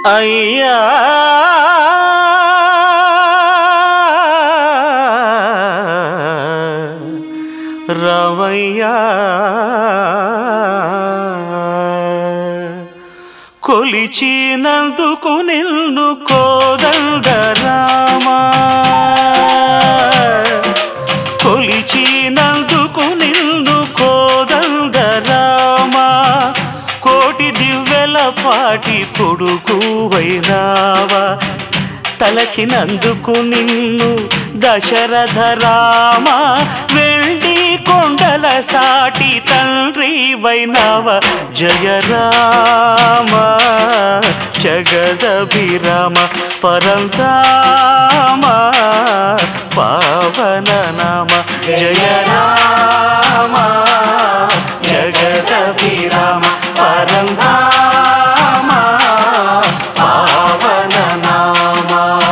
అయ్యా రవయ్యా కొలిచినందుకు నిన్ను కోదండ రామా కొలిచినందుకు నిన్ను కోదండ రామా కోటి దివ్వెల పాటి కొడుకు వైనావా తలచినందుకు నిన్ను దశరథ రామ వెండి కొండల సాటి తండ్రి వైనవ జయ రామ జగదభిరామ పరంధామ పావన నామ జయ రామ జగదభిరామ పరంధామ పావన నామ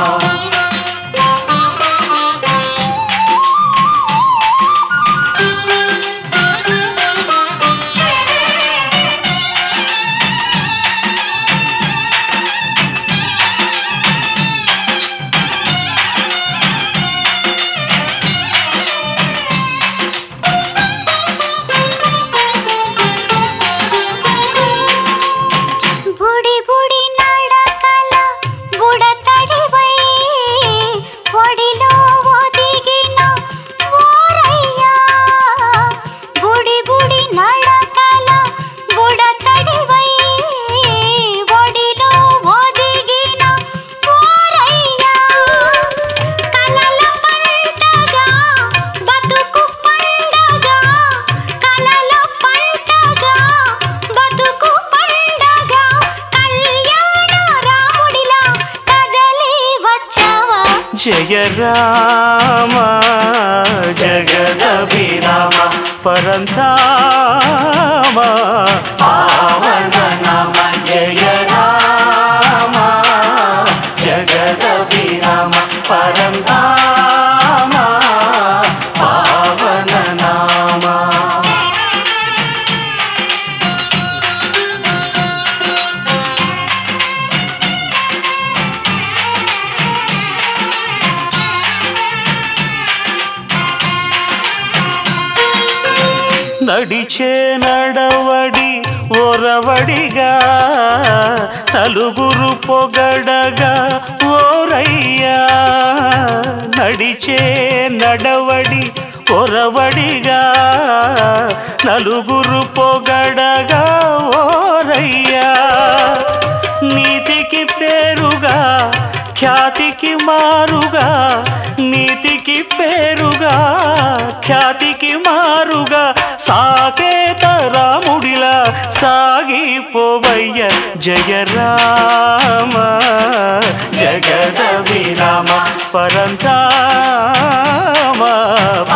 బుడి బుడి నడకల బుడతడివై ఒడిలో ఒదిగిన ఓరయ్యా బుడి బుడి నడకల బుడతడివై ఒడిలో ఒదిగిన ఓరయ్యా కలల పంటగా బతుకు పండగా కలల పంటగా బతుకు పండగా కళ్యాణ రాముడిలా కదలి వచ్చావా జయ రామ జగదభిరామ పరంధామ పావన నామ జయ రామ జగదభిరామ పరంధామ పావన నామ నడిచే నడవడి ఒరవడిగా నలుగురు పొగడగా ఓరయ్యా నడిచే నడవడి ఒరవడిగా నలుగురు పొగడగా ఓరయ్యా నీతికి పేరుగా ఖ్యాతికి మారుగా నీతికి పేరుగా ఖ్యాతికి మారుగా సాకేత రాముడిలా సాగిపోవయ్య జయ రామ జగద విరామ పరంధామ